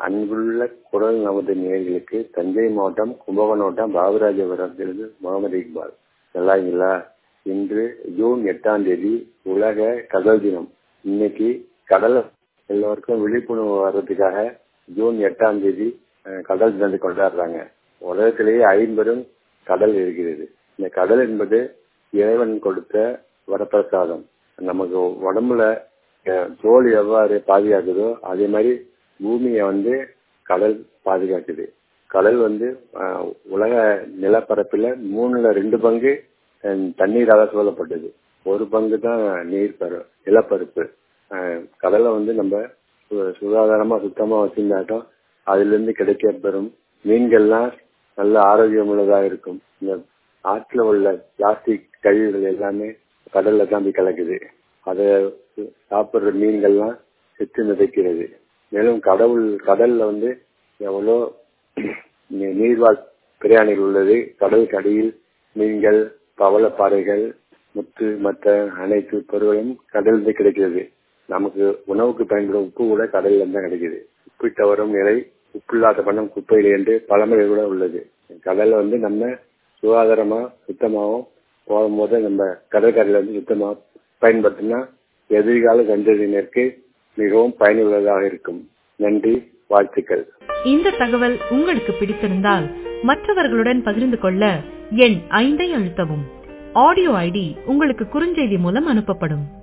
அன்புள்ள குரல் நமது நேயர்களுக்கு தஞ்சை மாவட்டம் கும்பகோணம் மாவட்டம் பாபுராஜபுரத்திலிருந்து முகமது இக்பால் நல்லாங்களா இன்று ஜூன் எட்டாம் தேதி உலக கடல் தினம் இன்னைக்கு கடல் எல்லோருக்கும் விழிப்புணர்வு வர்றதுக்காக ஜூன் எட்டாம் தேதி அஹ், கடல் தினத்தை கொண்டாடுறாங்க உலகத்திலேயே ஐம்பெரும் கடல் இருக்கிறது இந்த கடல் என்பது இறைவன் கொடுத்த வரப்பிரசாதம் நமக்கு உடம்புல அஹ், தோல் எவ்வாறு பாதுகாக்குதோ அதே மாதிரி பூமியை வந்து கடல் பாதுகாக்குது கடல் வந்து அஹ், உலக நிலப்பரப்புல மூணுல ரெண்டு பங்கு அஹ், தண்ணீரால சூழப்பட்டது ஒரு பங்கு தான் நீர் பர நிலப்பரப்பு அஹ், கடலை வந்து நம்ம சு- சுகாதாரமா சுத்தமா வச்சிருந்தாட்டம் அதுல இருந்து கிடைக்க பெறும் மீன்கள்லாம் நல்ல ஆரோக்கியமுள்ளதா இருக்கும் இந்த ஆற்றுல உள்ள பிளாஸ்டிக் கழிவுகள் எல்லாமே கடல்ல தான் போய் கலக்குது அதை சாப்பிடுற மீன்கள்லாம் செத்து மிதக்கிறது மேலும் கடவுள் கடல்ல வந்து எவ்வளோ நீ- நீர்வாழ் பிராணிகள் உள்ளது கடலுக்கு அடியில் மீன்கள் பவளப்பாறைகள் முத்து மற்ற அனைத்து பொருட்களும் கடலில் கிடைக்கிறது நமக்கு உணவுக்கு பயன்படும் உப்பு கூட கடல்ல இருந்து தான் கிடைக்குது உப்பிட்ட வரும் நிலை உப்பில்லாத பணம் குப்பையில் என்று பழமொழி கூட உள்ளது கடல்ல வந்து நம்ம சுகாதாரமா சுத்தமாகவும் போகும்போது நம்ம கடற்கரையில வந்து சுத்தமா பயன்படுத்தினா எதிர்கால சந்ததியினருக்கு மிகவும் பயனுள்ளதாக இருக்கும் நன்றி வாழ்த்துக்கள் இந்த தகவல் உங்களுக்கு பிடித்திருந்தால் மற்றவர்களுடன் பகிர்ந்து கொள்ள எண் ஐந்தை அழுத்தவும் ஆடியோ ஐடி உங்களுக்கு குறுஞ்செய்தி மூலம் அனுப்பப்படும்